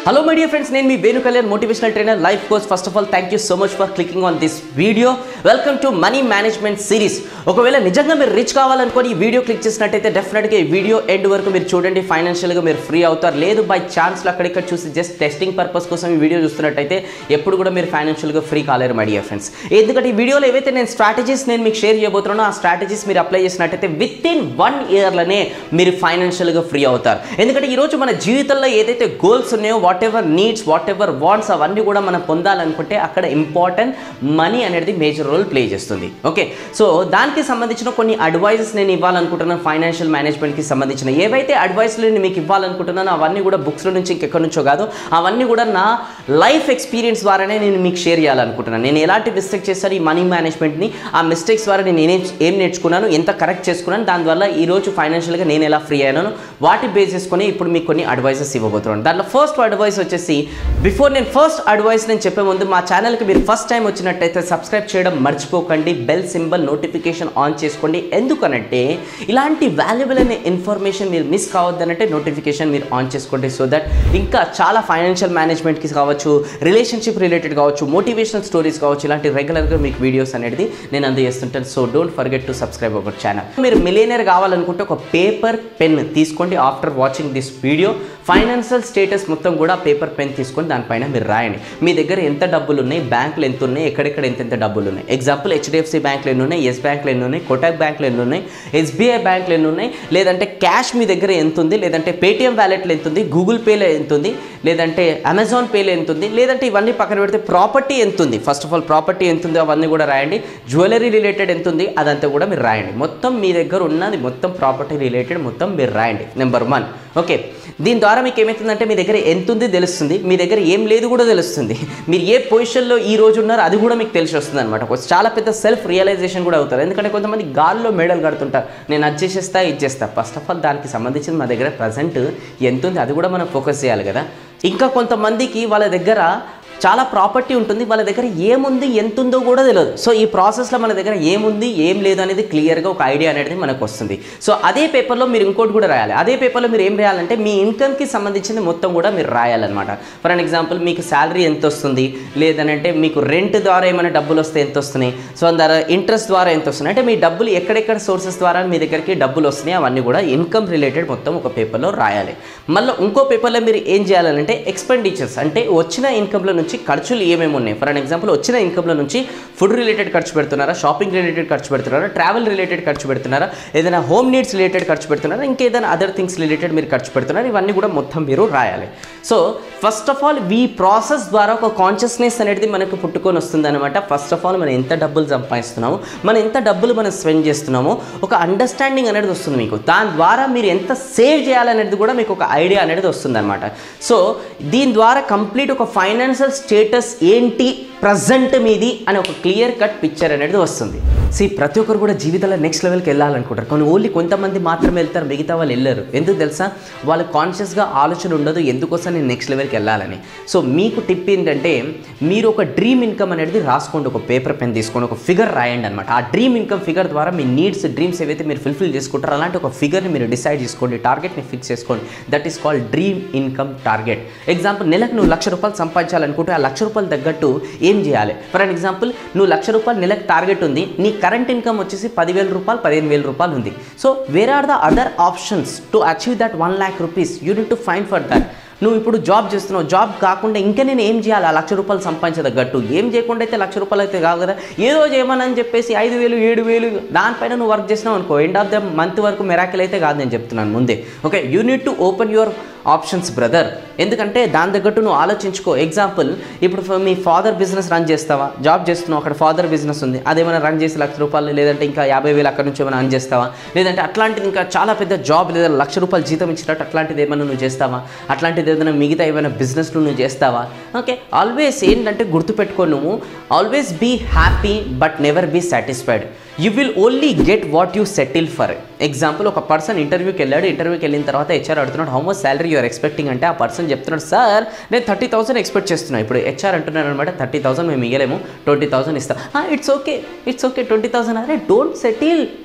hello my dear friends నేను మీ Venu Kalyan motivational trainer life coach first of all thank you so much for clicking on this video welcome to money management series ఒకవేళ నిజంగా మీరు rich కావాలనుకొని ఈ video click చేసినట్టయితే డెఫినెట్గా ఈ video end వరకు మీరు చూడండి ఫైనాన్షియల్గా మీరు ఫ్రీ అవుతారు లేదు బై ఛాన్స్లో అక్కడిక్కడ చూసి జస్ట్ టెస్టింగ్ పర్పస్ కోసం ఈ వీడియో చూస్తున్నట్టయితే ఎప్పుడు కూడా మీరు ఫైనాన్షియల్గా ఫ్రీ కాలేరు మై డియర్ ఫ్రెండ్స్ ఎందుకంటే ఈ వీడియోలో ఏవైతే నేను స్ట్రాటజీస్ నేను మీకు షేర్ చేయబోతున్నానో ఆ స్ట్రాటజీస్ మీరు అప్లై చేసినట్టయితే విత్ ఇన్ వన్ ఇయర్లోనే మీరు ఫైనాన్షియల్గా ఫ్రీ అవుతారు ఎందుకంటే ఈరోజు మన జీవితంలో ఏదైతే గోల్స్ ఉన్నాయో whatever needs whatever wants అవన్నీ కూడా మనం పొందాలనుకుంటే అక్కడ ఇంపార్టెంట్ మనీ అనేది మేజర్ రోల్ ప్లే చేస్తుంది ఓకే సో దానికి సంబంధించిన కొన్ని అడ్వైజెస్ నేను ఇవ్వాలనుకుంటున్నాను ఫైనాన్షియల్ మేనేజ్మెంట్కి సంబంధించిన ఏవైతే అడ్వైస్లు నేను మీకు ఇవ్వాలనుకుంటున్నానో అవన్నీ కూడా బుక్స్లో నుంచి ఇంకెక్కడి నుంచో కాదు అవన్నీ కూడా నా లైఫ్ ఎక్స్పీరియన్స్ ద్వారానే నేను మీకు షేర్ చేయాలనుకుంటున్నాను నేను ఎలాంటి మిస్టేక్ చేశాను ఈ మనీ మేనేజ్మెంట్ని ఆ మిస్టేక్స్ ద్వారా నేను ఏం ఏం నేర్చుకున్నాను ఎంత కరెక్ట్ చేసుకున్నాను దానివల్ల ఈరోజు ఫైనాన్షియల్గా నేను ఎలా ఫ్రీ అయ్యాను వాటి బేస్ చేసుకొని ఇప్పుడు మీకు కొన్ని అడ్వైజెస్ ఇవ్వబోతున్నాను దాంట్లో ఫస్ట్ అడ్వైస్ వచ్చేసి బిఫోర్ నేను ఫస్ట్ అడ్వైస్ నేను చెప్పే ముందు మా ఛానల్కి మీరు ఫస్ట్ టైం వచ్చినట్టయితే సబ్స్క్రైబ్ చేయడం మర్చిపోకండి బెల్ సింబల్ నోటిఫికేషన్ ఆన్ చేసుకోండి ఎందుకనంటే ఇలాంటి వాల్యుబుల్ అనే ఇన్ఫర్మేషన్ మీరు మిస్ కావద్దనంటే నోటిఫికేషన్ మీరు ఆన్ చేసుకోండి సో దట్ ఇంకా చాలా ఫైనాన్షియల్ మేనేజ్మెంట్కి కావచ్చు రిలేషన్షిప్ రిలేటెడ్ కావచ్చు మోటివేషనల్ స్టోరీస్ కావచ్చు ఇలాంటి రెగ్యులర్గా మీకు వీడియోస్ అనేది నేను అందజేస్తుంటాను so don't forget to subscribe our channel మీరు మిలియనర్ కావాలనుకుంటే ఒక పేపర్ పెన్ తీసుకోండి after watching this video financial status మొత్తం కూడా పేపర్ పెన్ తీసుకొని దానిపైన మీరు రాయండి మీ దగ్గర ఎంత డబ్బులు ఉన్నాయి బ్యాంకులు ఎంత ఉన్నాయి ఎక్కడెక్కడ ఎంత ఎంత డబ్బులు ఉన్నాయి ఎగ్జాంపుల్ హెచ్డిఎఫ్సి బ్యాంకులు ఎన్ని ఉన్నాయి ఎస్ బ్యాంకులు ఎన్ని ఉన్నాయి కోటాక్ బ్యాంకులు ఎన్ని ఉన్నాయి ఎస్బీఐ బ్యాంకులు ఎన్ని ఉన్నాయి లేదంటే క్యాష్ మీ దగ్గర ఎంత ఉంది లేదంటే పేటిఎం వ్యాలెట్లో ఎంత ఉంది గూగుల్ పేలో ఎంత ఉంది లేదంటే అమెజాన్ పేలో ఎంత ఉంది లేదంటే ఇవన్నీ పక్కన పెడితే ప్రాపర్టీ ఎంత ఉంది ఫస్ట్ ఆఫ్ ఆల్ ప్రాపర్టీ ఎంత ఉంది అవన్నీ కూడా రాయండి జ్యువెలరీ రిలేటెడ్ ఎంత ఉంది అదంతా కూడా మీరు రాయండి మొత్తం మీ దగ్గర ఉన్నది మొత్తం ప్రాపర్టీ రిలేటెడ్ మొత్తం మీరు రాయండి నెంబర్ వన్ ఓకే దీని ద్వారా మీకు ఏమవుతుందంటే మీ దగ్గర ఎంత ఉంది తెలుస్తుంది మీ దగ్గర ఏం లేదు కూడా తెలుస్తుంది మీరు ఏ పొజిషన్లో ఈ రోజు ఉన్నారో అది కూడా మీకు తెలిసి వస్తుంది అనమాట చాలా పెద్ద సెల్ఫ్ రియలైజేషన్ కూడా అవుతారు ఎందుకంటే కొంతమంది గాల్లో మెడల్ కడుతుంటారు నేను అది చేసేస్తా ఇది చేస్తా ఫస్ట్ ఆఫ్ ఆల్ దానికి సంబంధించిన మా దగ్గర ప్రజెంట్ ఎంత ఉంది అది కూడా మనం ఫోకస్ చేయాలి కదా ఇంకా కొంతమందికి వాళ్ళ దగ్గర చాలా ప్రాపర్టీ ఉంటుంది వాళ్ళ దగ్గర ఏముంది ఎంత ఉందో కూడా తెలియదు సో ఈ ప్రాసెస్లో మన దగ్గర ఏముంది ఏం లేదు అనేది క్లియర్గా ఒక ఐడియా అనేది మనకు వస్తుంది సో అదే పేపర్లో మీరు ఇంకోటి కూడా రాయాలి అదే పేపర్లో మీరు ఏం రాయాలంటే మీ ఇన్కమ్కి సంబంధించింది మొత్తం కూడా మీరు రాయాలన్నమాట ఫర్ అన్ ఎగ్జాంపుల్ మీకు శాలరీ ఎంత వస్తుంది లేదనంటే మీకు రెంట్ ద్వారా ఏమైనా డబ్బులు వస్తే ఎంత వస్తున్నాయి సో దాని ఇంట్రెస్ట్ ద్వారా ఎంత వస్తున్నాయి అంటే మీ డబ్బులు ఎక్కడెక్కడ సోర్సెస్ ద్వారా మీ దగ్గరికి డబ్బులు వస్తున్నాయి అవన్నీ కూడా ఇన్కమ్ రిలేటెడ్ మొత్తం ఒక పేపర్లో రాయాలి మళ్ళీ ఇంకో పేపర్లో మీరు ఏం చేయాలంటే ఎక్స్పెండిచర్స్ అంటే వచ్చిన ఇన్కమ్లో నుంచి ఖర్చులు ఏమేమి ఉన్నాయి ఫర్ అన్ ఎగ్జాంపుల్ వచ్చిన ఇన్కమ్లో నుంచి ఫుడ్ రిలేటెడ్ ఖర్చు పెడుతున్నారా షాపింగ్ రిలేటెడ్ ఖర్చు పెడుతున్నారా ట్రావెల్ రిలేటెడ్ ఖర్చు పెడుతున్నారా ఏదైనా హోమ్ నీడ్స్ రిలేటెడ్ ఖర్చు పెడుతున్నారా ఇంకేదైనా అదర్ థింగ్స్ రిలేటెడ్ మీరు ఖర్చు పెడుతున్నారు ఇవన్నీ కూడా మొత్తం మీరు రాయాలి సో ఫస్ట్ ఆఫ్ ఆల్ ఈ ప్రాసెస్ ద్వారా ఒక కాన్షియస్నెస్ అనేది మనకు పుట్టుకొని వస్తుంది అనమాట ఫస్ట్ ఆఫ్ ఆల్ మనం ఎంత డబ్బులు సంపాదిస్తున్నాము మనం ఎంత డబ్బులు మనం స్పెండ్ చేస్తున్నామో ఒక అండర్స్టాండింగ్ అనేది వస్తుంది మీకు దాని ద్వారా మీరు ఎంత సేవ్ చేయాలనేది కూడా మీకు ఒక ఐడియా అనేది వస్తుంది అనమాట సో దీని ద్వారా కంప్లీట్ ఒక ఫైనాన్షియల్ స్టేటస్ ఏంటి ప్రజెంట్ మీది అని ఒక క్లియర్ కట్ పిక్చర్ అనేది వస్తుంది సి ప్రతి ఒక్కరు కూడా జీవితంలో నెక్స్ట్ లెవెల్కి వెళ్ళాలనుకుంటారు కానీ ఓన్లీ కొంతమంది మాత్రమే వెళ్తారు మిగతా వాళ్ళు వెళ్ళరు ఎందుకు తెలుసా వాళ్ళు కాన్షియస్గా ఆలోచన ఉండదు ఎందుకోసం నేను నెక్స్ట్ లెవెల్కి వెళ్ళాలని సో మీకు టిప్ ఏంటంటే మీరు ఒక డ్రీమ్ ఇన్కమ్ అనేది రాసుకోండి ఒక పేపర్ పెన్ తీసుకోండి ఒక ఫిగర్ రాయండి అనమాట ఆ డ్రీమ్ ఇన్కమ్ ఫిగర్ ద్వారా మీ నీడ్స్ డ్రీమ్స్ ఏవైతే మీరు ఫుల్ఫిల్ చేసుకుంటారో అలాంటి ఒక ఫిగర్ని మీరు డిసైడ్ చేసుకోండి టార్గెట్ని ఫిక్స్ చేసుకోండి that is called dream income target example నెలకు నువ్వు లక్ష రూపాయలు సంపాదించాలనుకుంటే ఆ లక్ష రూపాయలు తగ్గట్టు ఏం చేయాలి ఫర్ అన్ ఎగ్జాంపుల్ నువ్వు లక్ష రూపాయలు నెలకు టార్గెట్ ఉంది నీ కరెంట్ ఇన్కమ్ వచ్చేసి పదివేల రూపాయలు పదిహేను వేల రూపాయలు ఉంది so where are the other options to achieve that one lakh rupees you need to find for that నువ్వు ఇప్పుడు జాబ్ చేస్తున్నావు జాబ్ కాకుండా ఇంకా నేను ఏం చేయాలి ఆ లక్ష రూపాయలు సంపాదించదగ్గట్టు ఏం చేయకుండా అయితే లక్ష రూపాయలు అయితే కాదు కదా ఏదో చేయమని చెప్పేసి ఐదు వేలు ఏడు వేలు దానిపైన నువ్వు వర్క్ చేసినావు అనుకో ఎండ్ ఆఫ్ ద మంత్ వరకు మెరాకిల్ అయితే కాదు నేను చెప్తున్నాను ముందే okay you need to open your options brother ఎందుకంటే దాని తగ్గట్టు నువ్వు ఆలోచించుకో ఎగ్జాంపుల్ ఇప్పుడు ఫ- మీ ఫాదర్ బిజినెస్ రన్ చేస్తావా జాబ్ చేస్తున్నావు అక్కడ ఫాదర్ బిజినెస్ ఉంది అదేమైనా రన్ చేసి లక్ష రూపాయలు లేదంటే ఇంకా యాభై వేలు అక్కడ నుంచి ఏమైనా రన్ చేస్తావా లేదంటే అట్లాంటిది ఇంకా చాలా పెద్ద జాబ్ లేదా లక్ష రూపాయలు జీతం ఇచ్చినట్టు అట్లాంటిది ఏమైనా నువ్వు చేస్తావా అట్లాంటిది ఏదైనా మిగతా ఏమైనా బిజినెస్ నువ్వు చేస్తావా ఓకే ఆల్వేస్ ఏంటంటే గుర్తుపెట్టుకో నువ్వు always be happy but never be satisfied you will only get what you settle for example ఒక పర్సన్ ఇంటర్వ్యూకి వెళ్ళాడు ఇంటర్వ్యూకి వెళ్ళిన తర్వాత హెచ్ఆర్ అడుగుతున్నాడు how much salary you're expecting అంటే ఆ పర్సన్ చెప్తున్నాడు సార్ నేను థర్టీ థౌసండ్ ఎక్స్పెక్ట్ చేస్తున్నాను ఇప్పుడు హెచ్ఆర్ అంటున్నాడు అనమాట థర్టీ థౌసండ్ మేము ఇవ్వలేము ట్వంటీ థౌసండ్ ఇస్తాం it's okay it's okay twenty thousand అరే డోంట్ సెటిల్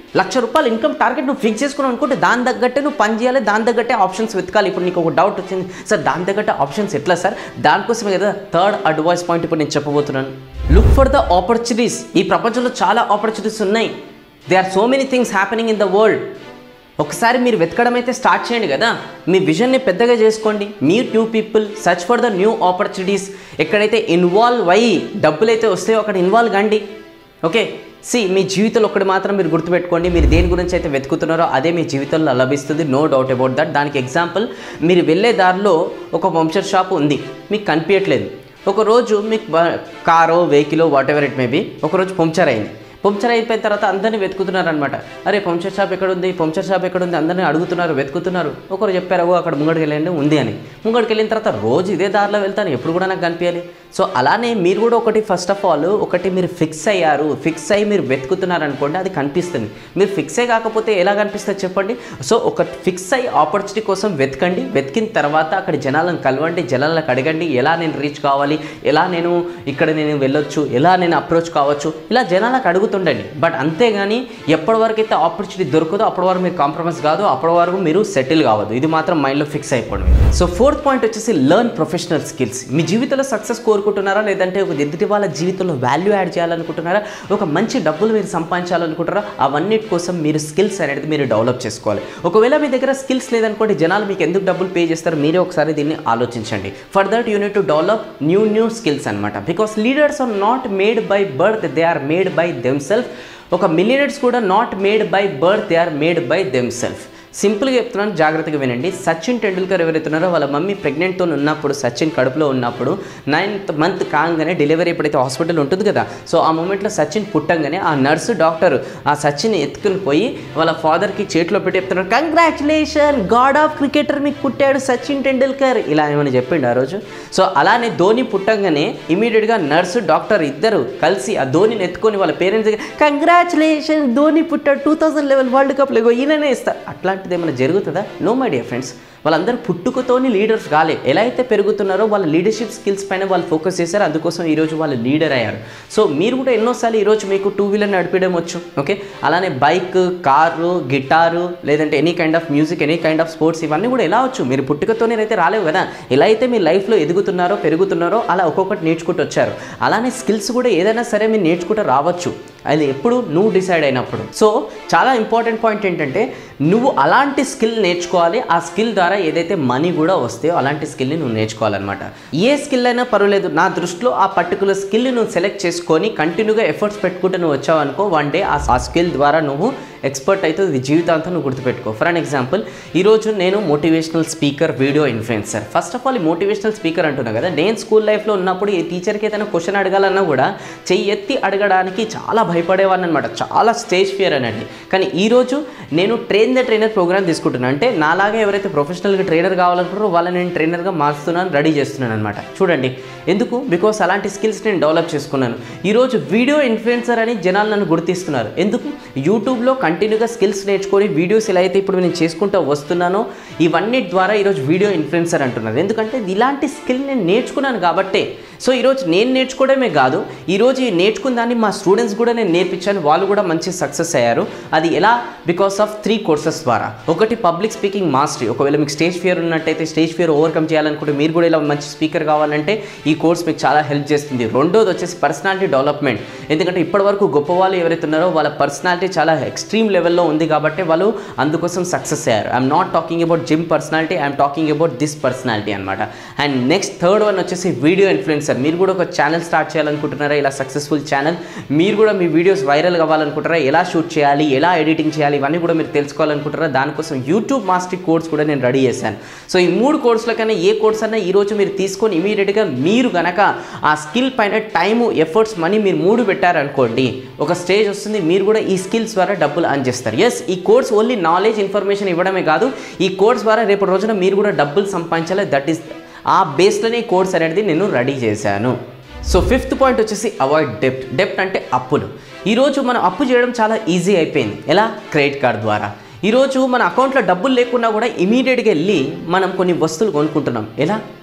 లక్ష రూపాయలు ఇన్కమ్ టార్గెట్ నువ్వు ఫిక్స్ చేసుకున్నావు అనుకుంటే దాని తగ్గట్టే నువ్వు పని చేయాలి దాని తగ్గట్టే ఆప్షన్స్ వెతకాలి ఇప్పుడు నీకు ఒక డౌట్ వచ్చింది సార్ దాని తగ్గట్టే ఆప్షన్స్ ఎట్లా సార్ దానికోసమే కదా థర్డ్ అడ్వైస్ పాయింట్ ఇప్పుడు నేను చెప్పబోతున్నాను లుక్ ఫర్ ద ఆపర్చునిటీస్ ఈ ప్రపంచంలో చాలా ఆపర్చునిటీస్ ఉన్నాయి they are so many things happening in the world ఒకసారి మీరు వెతకడం అయితే స్టార్ట్ చేయండి కదా మీ విజన్ని పెద్దగా చేసుకోండి meet new people search for the new opportunities ఎక్కడైతే ఇన్వాల్వ్ అయ్యి డబ్బులు అయితే వస్తాయో అక్కడ ఇన్వాల్వ్ కండి ఓకే సి మీ జీవితంలో ఒకటి మాత్రం మీరు గుర్తుపెట్టుకోండి మీరు దేని గురించి అయితే వెతుకుతున్నారో అదే మీ జీవితంలో లభిస్తుంది నో డౌట్ అబౌట్ దట్ దానికి ఎగ్జాంపుల్ మీరు వెళ్ళే దారిలో ఒక పంక్చర్ షాప్ ఉంది మీకు కనిపించట్లేదు ఒకరోజు మీకు బ- కారో vehicle whatever it may be ఒకరోజు పంక్చర్ అయింది పంక్చర్ అయిపోయిన తర్వాత అందరినీ వెతుకుతున్నారు అనమాట అరే పంక్చర్ షాప్ ఎక్కడ ఉంది పంక్చర్ షాప్ ఎక్కడ ఉంది అందరినీ అడుగుతున్నారు వెతుకుతున్నారు ఒకరు చెప్పారు "అగో అక్కడ ముంగడికి వెళ్ళండి ఉంది అని ముంగడికి వెళ్ళిన తర్వాత రోజు ఇదే దారిలో వెళ్తాను ఎప్పుడు కూడా నాకు కనిపించాలి సో అలానే మీరు కూడా ఒకటి ఫస్ట్ ఆఫ్ ఆల్ ఒకటి మీరు ఫిక్స్ అయ్యారు ఫిక్స్ అయ్యి మీరు వెతుకుతున్నారు అనుకోండి అది కనిపిస్తుంది మీరు ఫిక్స్ అయ్యి కాకపోతే ఎలా కనిపిస్తుంది చెప్పండి సో ఒక ఫిక్స్ అయ్యి ఆపర్చునిటీ కోసం వెతకండి వెతికిన తర్వాత అక్కడ జనాలను కలవండి జనాలకు అడగండి ఎలా నేను రీచ్ కావాలి ఎలా నేను ఇక్కడ నేను వెళ్ళొచ్చు ఎలా నేను అప్రోచ్ కావచ్చు ఇలా జనాలకు అడుగుతుండండి బట్ అంతేగాని ఎప్పటి వరకు అయితే ఆపర్చునిటీ దొరకదో అప్పటి వరకు మీరు కాంప్రమైజ్ కాదు అప్పటి వరకు మీరు సెటిల్ కావద్దు ఇది మాత్రం మైండ్లో ఫిక్స్ అయిపోవడం సో ఫోర్త్ పాయింట్ వచ్చేసి లెర్న్ ప్రొఫెషనల్ స్కిల్స్ మీ జీవితంలో సక్సెస్ కోరుకుంటున్నారా లేదంటే ఒక ఎదుటి వాళ్ళ జీవితంలో వాల్యూ యాడ్ చేయాలనుకుంటున్నారా ఒక మంచి డబ్బులు మీరు సంపాదించాలనుకుంటారా అవన్నిటి కోసం మీరు స్కిల్స్ అనేది మీరు డెవలప్ చేసుకోవాలి ఒకవేళ మీ దగ్గర స్కిల్స్ లేదనుకోండి జనాలు మీకు ఎందుకు డబ్బులు పే చేస్తారు మీరే ఒకసారి దీన్ని ఆలోచించండి for that you need to develop new new skills అనమాట because leaders are not made by birth they are made by them self ఒక మిలియనర్స్ కూడా not made by birth they are made by them self సింపుల్గా చెప్తున్నాను జాగ్రత్తగా వినండి సచిన్ టెండూల్కర్ ఎవరైతే ఉన్నారో వాళ్ళ మమ్మీ ప్రెగ్నెంట్తో ఉన్నప్పుడు సచిన్ కడుపులో ఉన్నప్పుడు నైన్త్ మంత్ కాగానే డెలివరీ ఎప్పుడైతే హాస్పిటల్ ఉంటుంది కదా సో ఆ మూమెంట్లో సచిన్ పుట్టంగానే ఆ నర్సు డాక్టర్ ఆ సచిన్ ఎత్తుకుని పోయి వాళ్ళ ఫాదర్కి చేతిలో పెట్టి చెప్తున్నారు కంగ్రాచులేషన్ గాడ్ ఆఫ్ క్రికెటర్ మీకు పుట్టాడు సచిన్ టెండూల్కర్ ఇలా ఏమైనా చెప్పిండు ఆ రోజు సో అలానే ధోని పుట్టంగానే ఇమీడియట్గా నర్సు డాక్టర్ ఇద్దరు కలిసి ఆ ధోనిని ఎత్తుకొని వాళ్ళ పేరెంట్స్ దగ్గర కంగ్రాచులేషన్ ధోని పుట్టాడు two thousand eleven world cup లేగో ఈయననే ఇస్తారు అట్లాంటిది ఏమైనా జరుగుతుందా నో మై డియర్ ఫ్రెండ్స్ వాళ్ళందరూ పుట్టుకతోని లీడర్స్ కాలే ఎలా అయితే పెరుగుతున్నారో వాళ్ళ లీడర్షిప్ స్కిల్స్ పైన వాళ్ళు ఫోకస్ చేశారు అందుకోసం ఈరోజు వాళ్ళు లీడర్ అయ్యారు సో మీరు కూడా ఎన్నోసార్లు ఈరోజు మీకు టూ వీలర్ నడిపడం వచ్చు ఓకే అలానే బైక్ కారు గిటారు లేదంటే any kind of music any kind of sports ఇవన్నీ కూడా ఎలా వచ్చు మీరు పుట్టుకతోనే అయితే రాలేవు కదా ఎలా అయితే మీ లైఫ్లో ఎదుగుతున్నారో పెరుగుతున్నారో అలా ఒక్కొక్కటి నేర్చుకుంటూ వచ్చారు అలానే స్కిల్స్ కూడా ఏదైనా సరే మీరు నేర్చుకుంటూ రావచ్చు అది ఎప్పుడు నువ్వు డిసైడ్ అయినప్పుడు సో చాలా ఇంపార్టెంట్ పాయింట్ ఏంటంటే నువ్వు అలాంటి స్కిల్ నేర్చుకోవాలి ఆ స్కిల్ ద్వారా ఏదైతే మనీ కూడా వస్తాయో అలాంటి స్కిల్ని నువ్వు నేర్చుకోవాలన్నమాట ఏ స్కిల్ అయినా పర్వాలేదు నా దృష్టిలో ఆ పర్టికులర్ స్కిల్ని నువ్వు సెలెక్ట్ చేసుకొని కంటిన్యూగా ఎఫర్ట్స్ పెట్టుకుంటూ నువ్వు వచ్చావు అనుకో వన్ డే ఆ స్కిల్ ద్వారా నువ్వు ఎక్స్పర్ట్ అయితే ఇది జీవితాంతం నువ్వు గుర్తుపెట్టుకో ఫర్ అన్ ఎగ్జాంపుల్ ఈరోజు నేను motivational speaker video influencer first of all ఈ మోటివేషనల్ స్పీకర్ అంటున్నా కదా నేను స్కూల్ లైఫ్లో ఉన్నప్పుడు ఈ టీచర్కి ఏదైనా క్వశ్చన్ అడగాలన్నా కూడా చెయ్యి ఎత్తి అడగడానికి చాలా భయపడేవాడిని అనమాట చాలా స్టేజ్ ఫియర్ అనేది కానీ ఈరోజు నేను ట్రైన్ ద ట్రైనర్ ప్రోగ్రామ్ తీసుకుంటున్నాను అంటే నాలాగా ఎవరైతే ప్రొఫెషనల్గా ట్రైనర్ కావాలనుకుంటారో వాళ్ళని నేను ట్రైనర్గా మారుస్తున్నాను రెడీ చేస్తున్నాను అనమాట చూడండి ఎందుకు బికాస్ అలాంటి స్కిల్స్ నేను డెవలప్ చేసుకున్నాను ఈరోజు వీడియో ఇన్ఫ్లుయెన్సర్ అని జనాలు నన్ను గుర్తిస్తున్నారు ఎందుకు యూట్యూబ్లో కంటిన్యూగా స్కిల్స్ నేర్చుకొని వీడియోస్ ఎలా అయితే ఇప్పుడు నేను చేసుకుంటూ వస్తున్నానో ఇవన్నీ ద్వారా ఈరోజు వీడియో ఇన్ఫ్లుయెన్సర్ అంటున్నారు ఎందుకంటే ఇలాంటి స్కిల్ నేను నేర్చుకున్నాను కాబట్టే సో ఈరోజు నేను నేర్చుకోవడమే కాదు ఈరోజు ఈ నేర్చుకున్న దాన్ని మా స్టూడెంట్స్ కూడా నేను నేర్పించాను వాళ్ళు కూడా మంచి సక్సెస్ అయ్యారు అది ఎలా బికాస్ ఆఫ్ త్రీ కోర్సెస్ ద్వారా ఒకటి పబ్లిక్ స్పీకింగ్ మాస్టరీ ఒకవేళ మీకు స్టేజ్ ఫియర్ ఉన్నట్టయితే స్టేజ్ ఫియర్ ఓవర్కమ్ చేయాలనుకుంటే మీరు కూడా ఇలా మంచి స్పీకర్ కావాలంటే ఈ కోర్స్ మీకు చాలా హెల్ప్ చేస్తుంది రెండోది వచ్చేసి పర్సనాలిటీ డెవలప్మెంట్ ఎందుకంటే ఇప్పటివరకు గొప్ప వాళ్ళు ఎవరైతే ఉన్నారో వాళ్ళ పర్సనాలిటీ చాలా ఎక్స్ట్రీమ్ లెవెల్లో ఉంది కాబట్టి వాళ్ళు అందుకోసం సక్సెస్ అయ్యారు I'm not talking about gym personality I'm talking about this personality అనమాట అండ్ నెక్స్ట్ థర్డ్ వన్ వచ్చేసి వీడియో ఇన్ఫ్లుయెన్సర్ మీరు కూడా ఒక ఛానల్ స్టార్ట్ చేయాలనుకుంటున్నారా ఇలా సక్సెస్ఫుల్ ఛానల్ మీరు కూడా మీ వీడియోస్ వైరల్ కావాలనుకుంటారా ఎలా షూట్ చేయాలి ఎలా ఎడిటింగ్ చేయాలి ఇవన్నీ కూడా మీరు తెలుసుకోవాలనుకుంటారా దానికోసం యూట్యూబ్ మాస్టరీ కోర్స్ కూడా నేను రెడీ చేశాను సో ఈ మూడు కోర్సుల కన్నా ఏ కోర్స్ అన్నా ఈ రోజు మీరు తీసుకొని ఇమీడియట్గా మీరు గనక ఆ స్కిల్ పైన టైము ఎఫర్ట్స్ మనీ మీరు మూడు పెట్టారనుకోండి ఒక స్టేజ్ వస్తుంది మీరు కూడా ఈ స్కిల్స్ ద్వారా డబ్బులు అర్న్ చేస్తారు ఎస్ ఈ కోర్స్ ఓన్లీ నాలెడ్జ్ ఇన్ఫర్మేషన్ ఇవ్వడమే కాదు ఈ కోర్స్ ద్వారా రేపటి రోజున మీరు కూడా డబ్బులు సంపాదించాలి దట్ ఈస్ ఆ బేస్లోనే ఈ కోర్స్ అనేది నేను రెడీ చేశాను సో ఫిఫ్త్ పాయింట్ వచ్చేసి అవాయిడ్ డెప్ట్ డెప్ట్ అంటే అప్పులు ఈరోజు మనం అప్పు చేయడం చాలా ఈజీ అయిపోయింది ఎలా క్రెడిట్ కార్డ్ ద్వారా ఈరోజు మన అకౌంట్లో డబ్బులు లేకున్నా కూడా ఇమీడియట్గా వెళ్ళి మనం కొన్ని వస్తువులు కొనుక్కుంటున్నాం ఎలా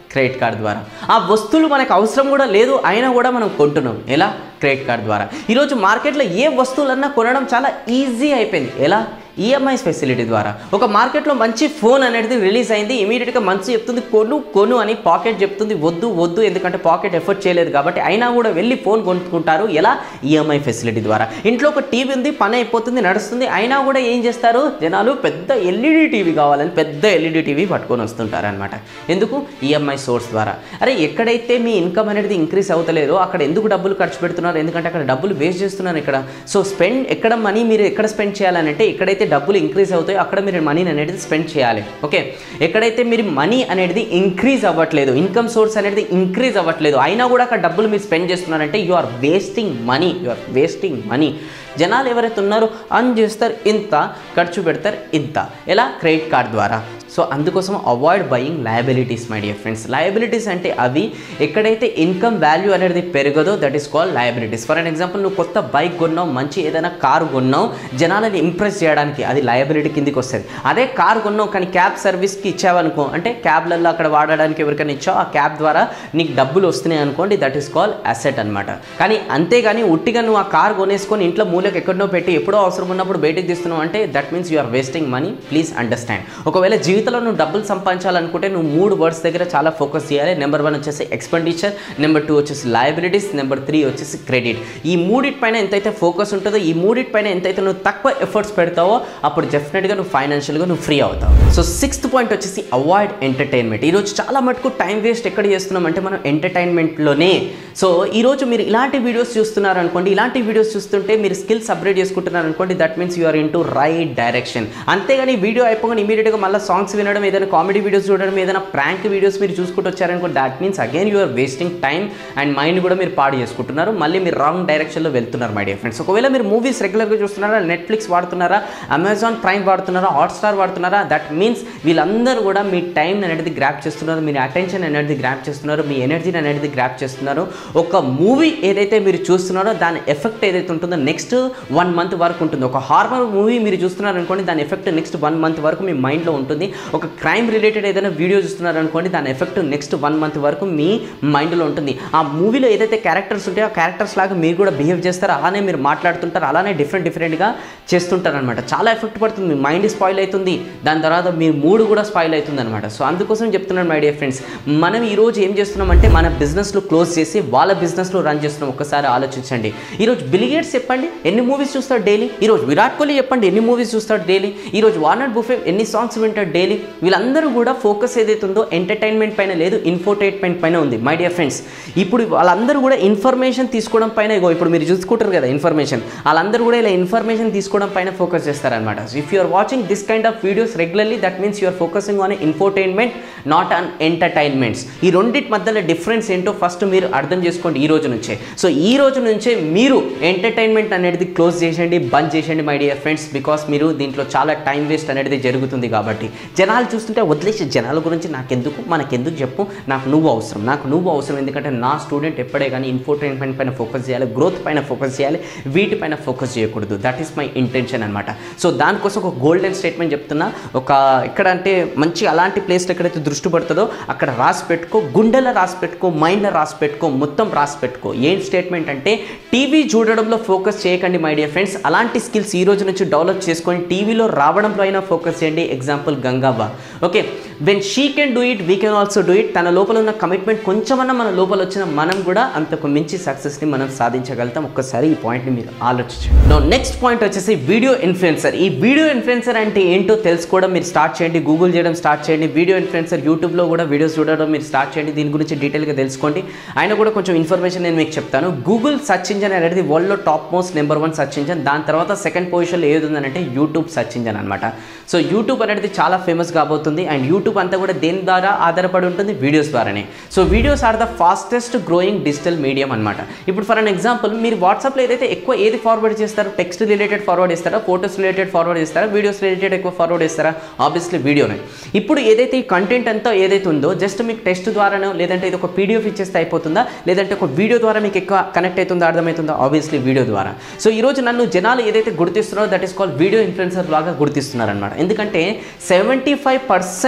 క్రెడిట్ కార్డ్ ద్వారా ఆ వస్తువులు మనకు అవసరం కూడా లేదు అయినా కూడా మనం కొంటున్నాం ఎలా క్రెడిట్ కార్డ్ ద్వారా ఈరోజు మార్కెట్లో ఏ వస్తువులన్నా కొనడం చాలా ఈజీ అయిపోయింది ఎలా ఈఎంఐస్ ఫెసిలిటీ ద్వారా ఒక మార్కెట్లో మంచి ఫోన్ అనేది రిలీజ్ అయింది ఇమీడియట్గా మనసు చెప్తుంది కొను కొను అని పాకెట్ చెప్తుంది వద్దు వద్దు ఎందుకంటే పాకెట్ ఎఫర్ట్ చేయలేదు కాబట్టి అయినా కూడా వెళ్ళి ఫోన్ కొనుక్కుంటారు ఎలా ఈఎంఐ ఫెసిలిటీ ద్వారా ఇంట్లో ఒక టీవీ ఉంది పని అయిపోతుంది నడుస్తుంది అయినా కూడా ఏం చేస్తారు జనాలు పెద్ద ఎల్ఈడి టీవీ కావాలని పెద్ద ఎల్ఈడి టీవీ పట్టుకొని వస్తుంటారు అనమాట ఎందుకు ఈఎంఐ సోర్స్ ద్వారా అరే ఎక్కడైతే మీ ఇన్కమ్ అనేది ఇంక్రీస్ అవుతలేదో అక్కడ ఎందుకు డబ్బులు ఖర్చు పెడుతున్నారు ఎందుకంటే అక్కడ డబ్బులు వేస్ట్ చేస్తున్నారు ఇక్కడ సో స్పెండ్ ఎక్కడ మనీ మీరు ఎక్కడ స్పెండ్ చేయాలంటే ఎక్కడైతే డబ్బులు ఇంక్రీజ్ అవుతాయో అక్కడ మీరు మనీని అనేది స్పెండ్ చేయాలి ఓకే ఎక్కడైతే మీరు మనీ అనేది ఇంక్రీజ్ అవ్వట్లేదు ఇన్కమ్ సోర్స్ అనేది ఇంక్రీజ్ అవ్వట్లేదు అయినా కూడా అక్కడ డబ్బులు మీరు స్పెండ్ చేస్తున్నారంటే you are wasting money you are wasting money జనాలు ఎవరైతే ఉన్నారో అన్ చేస్తారు ఇంత ఖర్చు పెడతారు ఇంత ఎలా క్రెడిట్ కార్డ్ ద్వారా సో అందుకోసం avoid buying liabilities my dear friends liabilities అంటే అవి ఎక్కడైతే ఇన్కమ్ వాల్యూ అనేది పెరగదో that is call liabilities for an example నువ్వు కొత్త బైక్ కొన్నావు మంచి ఏదైనా కారు కొన్నావు జనాలని ఇంప్రెస్ చేయడానికి అది లయబిలిటీ కిందికి వస్తుంది అదే కారు కొన్నావు కానీ క్యాబ్ సర్వీస్కి ఇచ్చావనుకో అంటే క్యాబ్లలో అక్కడ వాడడానికి ఎవరికైనా ఇచ్చావు ఆ క్యాబ్ ద్వారా నీకు డబ్బులు వస్తున్నాయి అనుకోండి దట్ ఈస్ కాల్ అసెట్ అనమాట కానీ అంతేగాని ఉట్టిగా నువ్వు ఆ కార్ కొనేసుకొని ఇంట్లో మూలకు ఎక్కడనో పెట్టి ఎప్పుడో అవసరం ఉన్నప్పుడు బయటకు తీస్తున్నావు అంటే that means you are wasting money please understand ఒకవేళ జీవితంలో నువ్వు డబ్బులు సంపాదించాలనుకుంటే నువ్వు మూడు వర్డ్స్ దగ్గర చాలా ఫోకస్ చేయాలి నెంబర్ వన్ వచ్చేసి ఎక్స్పెండిచర్ నెంబర్ టూ వచ్చేసి లయబిలిటీస్ నెంబర్ త్రీ వచ్చేసి క్రెడిట్ ఈ మూడిటి పైన ఎంతైతే ఫోకస్ ఉంటుందో ఈ మూడిటి పైన ఎంతైతే నువ్వు తక్కువ ఎఫర్ట్స్ పెడతావో అప్పుడు డెఫినెట్గా నువ్వు ఫైనాన్షియల్గా నువ్వు ఫ్రీ అవుతావు సో సిక్స్త్ పాయింట్ వచ్చేసి అవాయిడ్ ఎంటర్టైన్మెంట్ ఈరోజు చాలా మటుకు టైం వేస్ట్ ఎక్కడ చేస్తున్నాం అంటే మనం ఎంటర్టైన్మెంట్లోనే సో ఈరోజు మీరు ఇలాంటి వీడియోస్ చూస్తున్నారు అనుకోండి ఇలాంటి వీడియోస్ చూస్తుంటే మీరు స్కిల్స్ అప్గ్రేడ్ చేసుకుంటున్నారు అనుకోండి that means you are in to right direction అంతేగాని వీడియో అయిపోగానే ఇమీడియట్గా మళ్ళీ సాంగ్స్ వినడం ఏదైనా కామెడీ వీడియోస్ చూడడం ఏదైనా ప్రాంక్ వీడియోస్ మీరు చూసుకుంటూ వచ్చారనుకో that means again you are wasting time and mind కూడా మీరు పాడు చేసుకుంటున్నారు మళ్ళీ మీరు రాంగ్ డైరెక్షన్లో వెళ్తున్నారు మై డియర్ ఫ్రెండ్స్ ఒకవేళ మీరు మూవీస్ రెగ్యులర్గా చూస్తున్నారా నెట్ఫ్లిక్స్ వాడుతున్నారా అమెజాన్ ప్రైమ్ వాడుతున్నారా హాట్స్టార్ వాడుతున్నారా దట్ మీన్స్ వీళ్ళందరూ కూడా మీ టైం అనేది గ్రాప్ చేస్తున్నారు మీ అటెన్షన్ అనేది గ్రాప్ చేస్తున్నారు మీ ఎనర్జీని అనేది గ్రాప్ చేస్తున్నారు ఒక మూవీ ఏదైతే మీరు చూస్తున్నారో దాని ఎఫెక్ట్ ఏదైతే ఉంటుందో నెక్స్ట్ వన్ మంత్ వరకు ఉంటుంది ఒక హార్మర్ మూవీ మీరు చూస్తున్నారు అనుకోండి దాని ఎఫెక్ట్ నెక్స్ట్ వన్ మంత్ వరకు మీ మైండ్లో ఉంటుంది ఒక క్రైమ్ రిలేటెడ్ ఏదైనా వీడియో చూస్తున్నారు అనుకోండి దాని ఎఫెక్ట్ నెక్స్ట్ వన్ మంత్ వరకు మీ మైండ్లో ఉంటుంది ఆ మూవీలో ఏదైతే క్యారెక్టర్స్ ఉంటాయో ఆ క్యారెక్టర్స్ లాగా మీరు కూడా బిహేవ్ చేస్తారు అలానే మీరు మాట్లాడుతుంటారు అలానే డిఫరెంట్ డిఫరెంట్గా చేస్తుంటారు అనమాట చాలా ఎఫెక్ట్ పడుతుంది మీ మైండ్ స్పాయిల్ అవుతుంది దాని తర్వాత మీ మూడ్ కూడా స్పాయిల్ అవుతుంది అనమాట సో అందుకోసం చెప్తున్నాను మై డియర్ ఫ్రెండ్స్ మనం ఈరోజు ఏం చేస్తున్నామంటే మన బిజినెస్లో క్లోజ్ చేసి వాళ్ళ బిజినెస్లో రన్ చేస్తున్నాం ఒక్కసారి ఆలోచించండి ఈరోజు బిలిగేట్స్ చెప్పండి ఎన్ని మూవీస్ చూస్తాడు డైలీ ఈరోజు విరాట్ కోహ్లీ చెప్పండి ఎన్ని మూవీస్ చూస్తాడు డైలీ ఈరోజు వార్నర్ బుఫే ఎన్ని సాంగ్స్ వింటాడు డైలీ వీళ్ళందరూ కూడా ఫోకస్ ఏదైతే ఉందో ఎంటర్టైన్మెంట్ పైన లేదు ఇన్ఫోటైన్మెంట్ పైన ఉంది మై డియర్ ఫ్రెండ్స్ ఇప్పుడు వాళ్ళందరూ కూడా ఇన్ఫర్మేషన్ తీసుకోవడం పైన ఇగో ఇప్పుడు మీరు చూసుకుంటారు కదా ఇన్ఫర్మేషన్ వాళ్ళందరూ కూడా ఇలా ఇన్ఫర్మేషన్ తీసుకోవడం పైన ఫోకస్ చేస్తారనమాట if you are watching this kind of videos regularly that means you're focusing on infotainment not on entertainments ఈ రెండింటి మధ్యలో డిఫరెన్స్ ఏంటో ఫస్ట్ మీరు అర్థం చేసుకోండి ఈ రోజు నుంచే సో ఈ రోజు నుంచే మీరు ఎంటర్టైన్మెంట్ అనేది క్లోజ్ చేసేయండి బంద్ చేసేయండి మై డియర్ ఫ్రెండ్స్ బికాస్ మీరు దీంట్లో చాలా టైం వేస్ట్ అనేది జరుగుతుంది కాబట్టి జనాలు చూస్తుంటే వదిలేసి జనాల గురించి నాకెందుకు మనకెందుకు చెప్పు నాకు నువ్వు అవసరం నాకు నువ్వు అవసరం ఎందుకంటే నా స్టూడెంట్ ఎప్పుడే కానీ ఇన్ఫోటైన్మెంట్ పైన ఫోకస్ చేయాలి గ్రోత్ పైన ఫోకస్ చేయాలి వీటిపైన ఫోకస్ చేయకూడదు దట్ ఈస్ మై ఇంటెన్షన్ అనమాట సో దానికోసం ఒక గోల్డెన్ స్టేట్మెంట్ చెప్తున్నా ఒక ఎక్కడ అంటే మంచి అలాంటి ప్లేస్లో ఎక్కడైతే దృష్టి పడుతుందో అక్కడ రాసి పెట్టుకో గుండెలో రాసి పెట్టుకో మైండ్లో రాసి పెట్టుకో మొత్తం రాసి పెట్టుకో ఏం స్టేట్మెంట్ అంటే టీవీ చూడడంలో ఫోకస్ చేయకండి మై డియర్ ఫ్రెండ్స్ అలాంటి స్కిల్స్ ఈ రోజు నుంచి డెవలప్ చేసుకొని టీవీలో రావడంలో అయినా ఫోకస్ చేయండి ఎగ్జాంపుల్ గంగాబా okay when she can do it we can also do it తన లోపల ఉన్న కమిట్మెంట్ కొంచెమన్నా మన లోపల వచ్చిన మనం కూడా అంతకు మించి సక్సెస్ని మనం సాధించగలుగుతాం ఒక్కసారి ఈ పాయింట్ని మీరు ఆలోచించండి నో నెక్స్ట్ పాయింట్ వచ్చేసి వీడియో ఇన్ఫ్లుయెన్సర్ ఈ వీడియో ఇన్ఫ్లుయెన్సర్ అంటే ఏంటో తెలుసుకోవడం మీరు స్టార్ట్ చేయండి గూగుల్ చేయడం స్టార్ట్ చేయండి వీడియో ఇన్ఫ్లుయెన్సర్ యూట్యూబ్లో కూడా వీడియోస్ చూడడం మీరు స్టార్ట్ చేయండి దీని గురించి డీటెయిల్గా తెలుసుకోండి ఆయన కూడా కొంచెం ఇన్ఫర్మేషన్ నేను మీకు చెప్తాను గూగుల్ సర్చ్ ఇంజన్ అనేది వరల్డ్లో top most number one search engine దాని తర్వాత సెకండ్ పొజిషన్లో ఏది ఉందంటే యూట్యూబ్ సర్చ్ ఇంజన్ అనమాట సో యూట్యూబ్ అనేది చాలా ఫేమస్ కాబోతుంది అండ్ యూట్యూబ్ అంతా కూడా దేని ద్వారా ఆధారపడి ఉంటుంది వీడియోస్ ద్వారానే so videos are the fastest growing digital medium అనమాట ఇప్పుడు ఫర్ అన్ ఎగ్జాంపుల్ మీరు వాట్సాప్లో ఏదైతే ఎక్కువ ఏది ఫార్వర్డ్ చేస్తారో టెక్స్ట్ రిలేటెడ్ ఫార్వర్డ్ చేస్తారా ఫోటోస్ రిలేటెడ్ ఫార్వర్డ్ చేస్తారా వీడియోస్ రిలేటెడ్ ఎక్కువ ఫార్వర్డ్ చేస్తారా ఆబ్వియస్లీ వీడియోనే ఇప్పుడు ఏదైతే ఈ కంటెంట్ అంతా ఏదైతే ఉందో జస్ట్ మీకు టెస్ట్ ద్వారానో లేదంటే ఇది ఒక పీడిఎఫ్ ఇచ్చేస్తే అయిపోతుందా లేదంటే ఒక వీడియో ద్వారా మీకు ఎక్కువ కనెక్ట్ అవుతుందో అర్థమవుతుందా ఆబ్వియస్లీ వీడియో ద్వారా సో ఈరోజు నన్ను జనాలు ఏదైతే గుర్తిస్తున్నారో that is call video influencer లాగా గుర్తిస్తున్నారనమాట ఎందుకంటే seventy five percent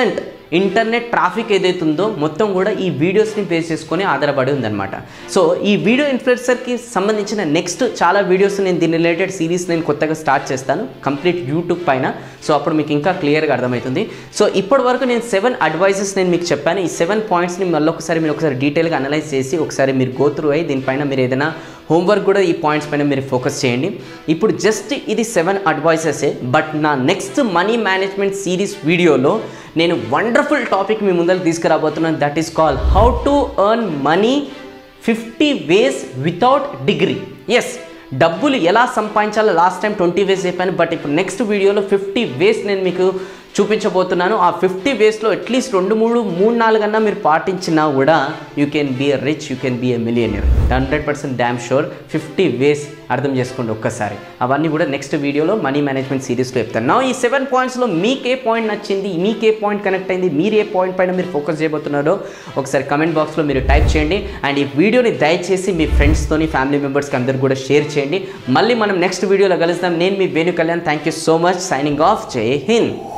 internet traffic ఏదైతే ఉందో మొత్తం కూడా ఈ వీడియోస్ని బేస్ చేసుకొని ఆధారపడి ఉందన్నమాట సో ఈ వీడియో ఇన్ఫ్లుయెన్సర్కి సంబంధించిన నెక్స్ట్ చాలా వీడియోస్ నేను దీని రిలేటెడ్ సిరీస్ నేను కొత్తగా స్టార్ట్ చేస్తాను కంప్లీట్ యూట్యూబ్ పైన సో అప్పుడు మీకు ఇంకా క్లియర్గా అర్థమవుతుంది సో ఇప్పటి వరకు నేను సెవెన్ అడ్వైజెస్ నేను మీకు చెప్పాను ఈ సెవెన్ పాయింట్స్ని మళ్ళీ ఒకసారి మీరు ఒకసారి డీటెయిల్గా అనలైజ్ చేసి ఒకసారి మీరు గో త్రూ అయ్యి దీనిపైన మీరు ఏదైనా హోంవర్క్ కూడా ఈ పాయింట్స్ పైన మీరు ఫోకస్ చేయండి ఇప్పుడు జస్ట్ ఇది సెవెన్ అడ్వైజెసే బట్ నా నెక్స్ట్ మనీ మేనేజ్మెంట్ సిరీస్ వీడియోలో నేను వండర్ఫుల్ టాపిక్ మీ ముందరకు తీసుకురాబోతున్నాను that is call how to earn money fifty ways without degree ఎస్ డబ్బులు ఎలా సంపాదించాలో లాస్ట్ టైం ట్వంటీ వేస్ చెప్పాను బట్ ఇప్పుడు నెక్స్ట్ వీడియోలో ఫిఫ్టీ వేస్ నేను మీకు చూపించబోతున్నాను ఆ ఫిఫ్టీ వేస్లో అట్లీస్ట్ రెండు మూడు మూడు నాలుగు అన్నా మీరు పాటించినా కూడా you can be a rich you can be a millionaire hundred percent damn sure fifty ways అర్థం చేసుకోండి ఒక్కసారి అవన్నీ కూడా నెక్స్ట్ వీడియోలో మనీ మేనేజ్మెంట్ సిరీస్లో చెప్తాను నా ఈ సెవెన్ పాయింట్స్లో మీకు ఏ పాయింట్ నచ్చింది మీకు ఏ పాయింట్ కనెక్ట్ అయింది మీరు ఏ పాయింట్ పైన మీరు ఫోకస్ చేయబోతున్నారో ఒకసారి కమెంట్ బాక్స్లో మీరు టైప్ చేయండి అండ్ ఈ వీడియోని దయచేసి మీ ఫ్రెండ్స్తోని ఫ్యామిలీ మెంబర్స్కి అందరు కూడా షేర్ చేయండి మళ్ళీ మనం నెక్స్ట్ వీడియోలో కలుస్తాం నేను మీ Venu Kalyan thank you so much signing off Jai Hind